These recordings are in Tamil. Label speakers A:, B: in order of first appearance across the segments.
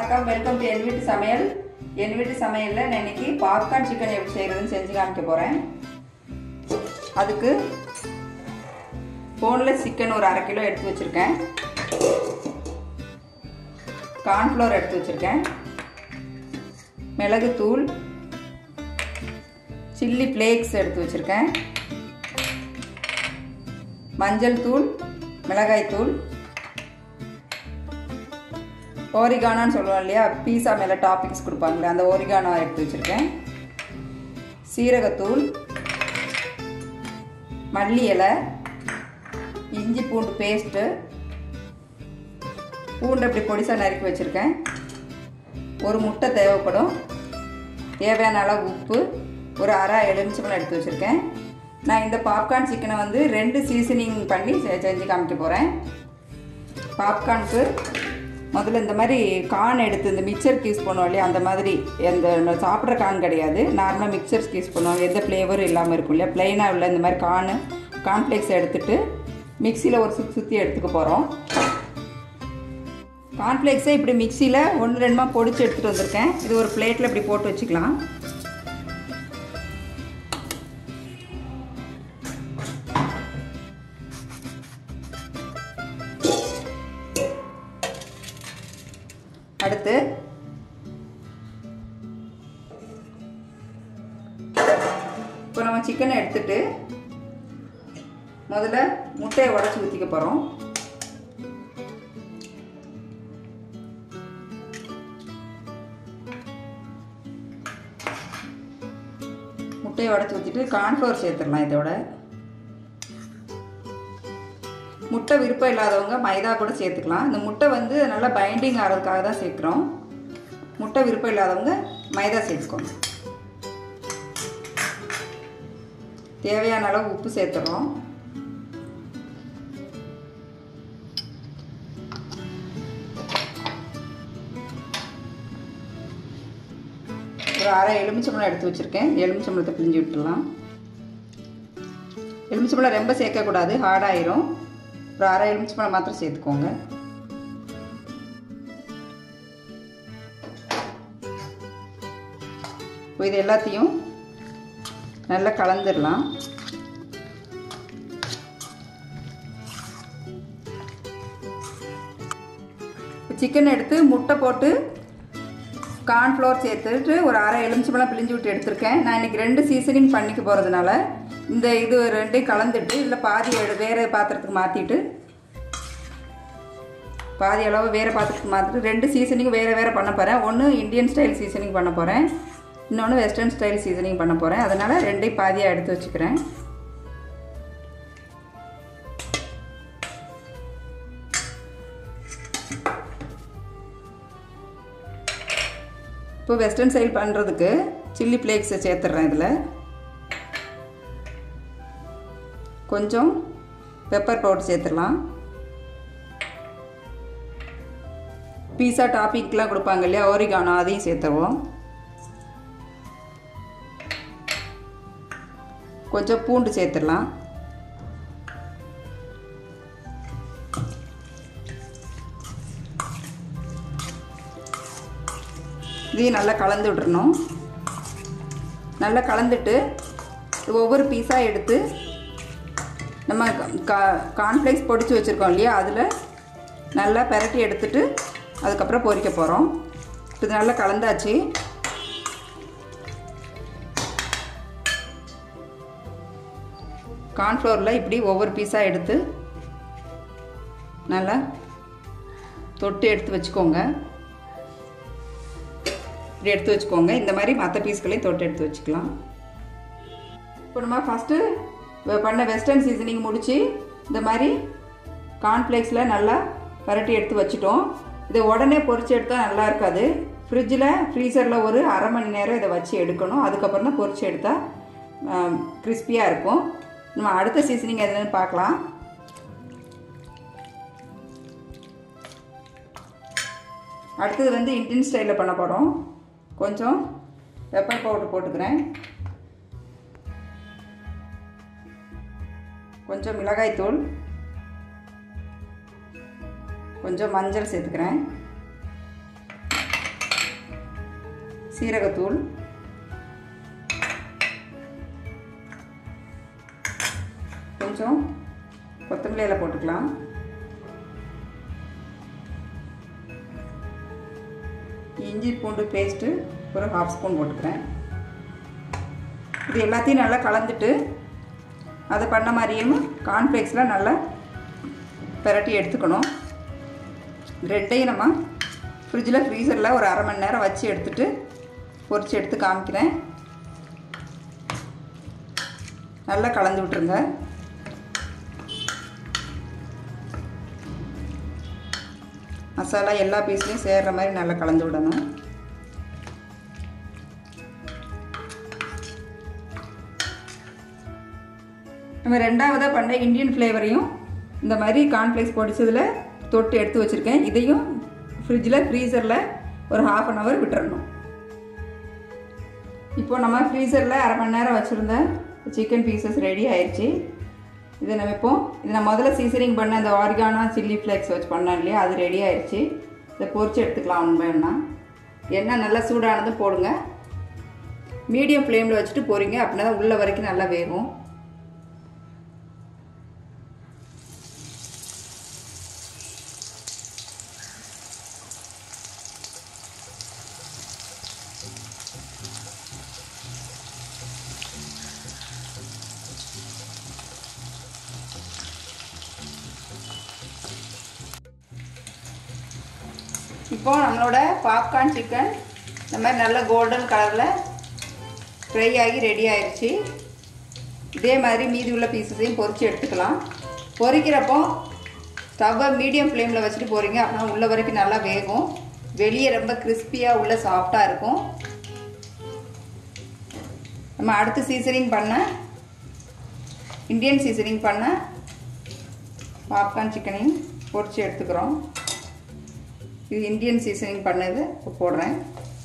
A: வணக்கம் வெல்கம் டு என் வீட்டு சமையல் என் வீட்டு சமையலில் நான் இன்னைக்கு பாப்கார்ன் சிக்கன் எப்படி செய்கிறதுன்னு செஞ்சு காமிக்க போகிறேன் அதுக்கு போன்லெஸ் சிக்கன் ஒரு அரை கிலோ எடுத்து வச்சுருக்கேன் கார்ன்ஃப்ளவர் எடுத்து வச்சுருக்கேன் மிளகுத்தூள் சில்லி ஃப்ளேக்ஸ் எடுத்து வச்சுருக்கேன் மஞ்சள் தூள் மிளகாய் தூள் ஓரிகானான்னு சொல்லுவோம் இல்லையா பீஸா மேலே டாப்பிங்ஸ் கொடுப்பாங்களே அந்த ஓரிகானா எடுத்து வச்சுருக்கேன் சீரகத்தூள் மல்லி இலை இஞ்சி பூண்டு பேஸ்ட்டு பூண்டு இப்படி பொடிசாக நறுக்கி வச்சுருக்கேன் ஒரு முட்டை தேவைப்படும் தேவையான அளவு உப்பு ஒரு அரை எலுமிச்சம்பழம் எடுத்து வச்சுருக்கேன் நான் இந்த பாப்கார்ன் சிக்கனை வந்து ரெண்டு சீசனிங் பண்ணி செஞ்சு காமிக்க போகிறேன் பாப்கார்னுக்கு முதல்ல இந்த மாதிரி கான் எடுத்து இந்த மிக்சருக்கு யூஸ் பண்ணுவோம் இல்லையா அந்த மாதிரி எந்த சாப்பிட்ற கான் கிடையாது நார்மலாக மிக்சர்ஸ்க்கு யூஸ் பண்ணுவோம் எந்த ஃப்ளேவரும் இல்லாமல் இருக்கும் இல்லையா ப்ளைனாக உள்ள இந்த மாதிரி கான் கார்ன்ஃப்ளேக்ஸ் எடுத்துட்டு மிக்சியில் ஒரு சுற்றி சுற்றி எடுத்துக்க போகிறோம் கார்ன்ஃப்ளேக்ஸை இப்படி மிக்சியில் ஒன்று ரெண்டுமா பொடிச்சு எடுத்துகிட்டு வந்திருக்கேன் இது ஒரு பிளேட்டில் இப்படி போட்டு வச்சுக்கலாம் அடுத்து இப்போ நம்ம சிக்கனை எடுத்துட்டு முதல்ல முட்டையை உடச்சி ஊற்றிக்க போகிறோம் முட்டையை உடச்சி ஊற்றிட்டு கார்ன்ஃப்ளவர் சேர்த்துடலாம் இதோட முட்டை விருப்பம் இல்லாதவங்க மைதா கூட சேர்த்துக்கலாம் இந்த முட்டை வந்து நல்லா பைண்டிங் ஆகிறதுக்காக தான் சேர்க்குறோம் முட்டை விருப்பம் இல்லாதவங்க மைதா சேர்த்துக்கோங்க தேவையான அளவு உப்பு சேர்த்துறோம் ஒரு அரை எலுமிச்சம்பழம் எடுத்து வச்சுருக்கேன் எலுமிச்சம்பழத்தை பிழிஞ்சு விட்டுடலாம் எலுமிச்சம்பழம் ரொம்ப சேர்க்கக்கூடாது ஹார்டாயிரும் ஒரு அரை எலுமிச்சம்பழம் மாத்திரம் சேர்த்துக்கோங்க இது எல்லாத்தையும் நல்லா கலந்துடலாம் சிக்கன் எடுத்து முட்டை போட்டு கார்ன்ஃப்ளவர் சேர்த்துட்டு ஒரு அரை எலுமிச்சம்பழம் பிழிஞ்சு விட்டு எடுத்திருக்கேன் நான் இன்றைக்கி ரெண்டு சீசனிங் பண்ணிக்க போகிறதுனால இந்த இது ரெண்டையும் கலந்துட்டு இல்லை பாதி வேறு பாத்திரத்துக்கு மாற்றிட்டு பாதி அளவு வேறு பாத்திரத்துக்கு மாற்றிட்டு ரெண்டு சீசனிங் வேறு வேறு பண்ண போகிறேன் ஒன்று இந்தியன் ஸ்டைல் சீசனிங் பண்ண போகிறேன் இன்னொன்று வெஸ்டர்ன் ஸ்டைல் சீசனிங் பண்ண போகிறேன் அதனால் ரெண்டையும் பாதியாக எடுத்து வச்சுக்கிறேன் இப்போ வெஸ்டர்ன் ஸ்டைல் பண்ணுறதுக்கு சில்லி ஃப்ளேக்ஸை சேர்த்துட்றேன் இதில் கொஞ்சம் பெப்பர் பவுடர் சேர்த்துடலாம் பீஸா டாப்பிங்க்கெலாம் கொடுப்பாங்க இல்லையா ஓரிகானோ அதையும் சேர்த்துருவோம் கொஞ்சம் பூண்டு சேர்த்துடலாம் இதையும் நல்லா கலந்து விட்டுறணும் நல்லா கலந்துட்டு ஒவ்வொரு பீஸாக எடுத்து நம்ம கா கார்ன்ஃப்ளேக்ஸ் பொடிச்சு வச்சுருக்கோம் இல்லையா அதில் நல்லா பெரட்டி எடுத்துட்டு அதுக்கப்புறம் பொரிக்க போகிறோம் இது நல்லா கலந்தாச்சு கார்ன்ஃப்ளவரில் இப்படி ஒவ்வொரு பீஸாக எடுத்து நல்லா தொட்டு எடுத்து வச்சுக்கோங்க இப்படி எடுத்து வச்சுக்கோங்க இந்த மாதிரி மற்ற பீஸ்களையும் தொட்டு எடுத்து வச்சுக்கலாம் இப்போ நம்ம ஃபஸ்ட்டு பண்ண வெஸ்டர்ன் சீசனிங் முடித்து இந்த மாதிரி கார்ன்ஃப்ளேக்ஸில் நல்லா பரட்டி எடுத்து வச்சுட்டோம் இதை உடனே பொரிச்சு எடுத்தால் நல்லா இருக்காது ஃப்ரிட்ஜில் ஃப்ரீசரில் ஒரு அரை மணி நேரம் இதை வச்சு எடுக்கணும் அதுக்கப்புறம் தான் பொரிச்சு எடுத்தால் கிறிஸ்பியாக இருக்கும் நம்ம அடுத்த சீசனிங் எதுன்னு பார்க்கலாம் அடுத்தது வந்து இந்தியன் ஸ்டைலில் பண்ண போகிறோம் கொஞ்சம் பெப்பர் பவுடர் போட்டுக்கிறேன் கொஞ்சம் மிளகாய்த்தூள் கொஞ்சம் மஞ்சள் சேர்த்துக்கிறேன் சீரகத்தூள் கொஞ்சம் கொத்தமல்லி இலை போட்டுக்கலாம் இஞ்சி பூண்டு பேஸ்ட்டு ஒரு ஹாஃப் ஸ்பூன் போட்டுக்கிறேன் இது எல்லாத்தையும் நல்லா கலந்துட்டு அதை பண்ண மாதிரியும் கார்ன்ஃப்ளேக்ஸில் நல்லா பெரட்டி எடுத்துக்கணும் ரெண்டையும் நம்ம ஃப்ரிட்ஜில் ஃப்ரீசரில் ஒரு அரை மணி நேரம் வச்சு எடுத்துட்டு பொரித்து எடுத்து காமிக்கிறேன் நல்லா கலந்து விட்டுருங்க மசாலா எல்லா பீஸ்லேயும் சேர்கிற மாதிரி நல்லா கலந்து விடணும் நம்ம ரெண்டாவதாக பண்ண இந்தியன் ஃப்ளேவரையும் இந்த மாதிரி கார்ன்ஃப்ளேக்ஸ் பொடிச்சதில் தொட்டு எடுத்து வச்சுருக்கேன் இதையும் ஃப்ரிட்ஜில் ஃப்ரீசரில் ஒரு ஹாஃப் அன் ஹவர் விட்டுறணும் இப்போ நம்ம ஃப்ரீசரில் அரை மணி நேரம் வச்சுருந்த சிக்கன் பீசஸ் ரெடி ஆயிடுச்சு இதை நம்ம இப்போ இதை நான் முதல்ல சீசனிங் பண்ண அந்த ஆர்கானா சில்லி ஃப்ளேக்ஸ் வச்சு பண்ணோம் இல்லையா அது ரெடி ஆயிடுச்சு இதை பொரிச்சு எடுத்துக்கலாம் ஒன்று வேணும்னா எண்ணெய் நல்லா சூடானதும் போடுங்க மீடியம் ஃப்ளேமில் வச்சுட்டு போகிறீங்க அப்படின்னா தான் உள்ள வரைக்கும் நல்லா வேகும் இப்போ நம்மளோட பாப்கார்ன் சிக்கன் இந்த மாதிரி நல்ல கோல்டன் கலரில் ஃப்ரை ஆகி ரெடி ஆயிடுச்சு இதே மாதிரி மீதி உள்ள பீசஸையும் பொரித்து எடுத்துக்கலாம் பொரிக்கிறப்போ ஸ்டவ்வை மீடியம் ஃப்ளேமில் வச்சுட்டு போகிறீங்க அப்படின்னா உள்ள வரைக்கும் நல்லா வேகும் வெளியே ரொம்ப கிறிஸ்பியாக உள்ள சாஃப்டாக இருக்கும் நம்ம அடுத்து சீசனிங் பண்ண இந்தியன் சீசனிங் பண்ண பாப்கார்ன் சிக்கனையும் பொரித்து எடுத்துக்கிறோம் இது இந்தியன் சீசனிங் பண்ணது இப்போ போடுறேன்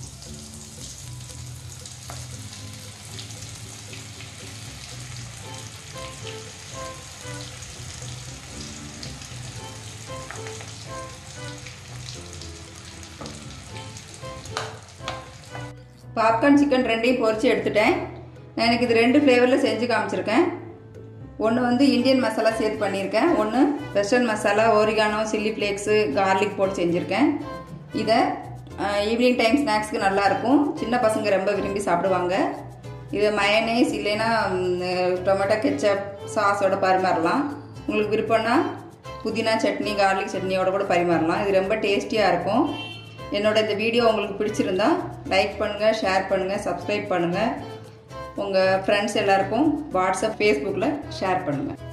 A: பாப்கார்ன் சிக்கன் ரெண்டையும் பொரிச்சு எடுத்துட்டேன் நான் எனக்கு இது ரெண்டு ஃப்ளேவரில் செஞ்சு காமிச்சிருக்கேன் ஒன்று வந்து இந்தியன் மசாலா சேர்த்து பண்ணியிருக்கேன் ஒன்று western masala oregano chilli flakes garlic போட்டு செஞ்சுருக்கேன் இதை ஈவினிங் டைம் ஸ்நாக்ஸ்க்கு நல்லாயிருக்கும் சின்ன பசங்க ரொம்ப விரும்பி சாப்பிடுவாங்க இதை மயனேஸ் இல்லைன்னா டொமேட்டோ கெச்சப் சாஸோட பரிமாறலாம் உங்களுக்கு விருப்பம்னா புதினா சட்னி கார்லிக் சட்னியோட கூட பரிமாறலாம் இது ரொம்ப டேஸ்டியாக இருக்கும் என்னோட இந்த வீடியோ உங்களுக்கு பிடிச்சிருந்தா லைக் பண்ணுங்கள் ஷேர் பண்ணுங்கள் சப்ஸ்கிரைப் பண்ணுங்கள் உங்கள் ஃப்ரெண்ட்ஸ் எல்லாருக்கும் வாட்ஸ்அப் ஃபேஸ்புக்கில் ஷேர் பண்ணுங்கள்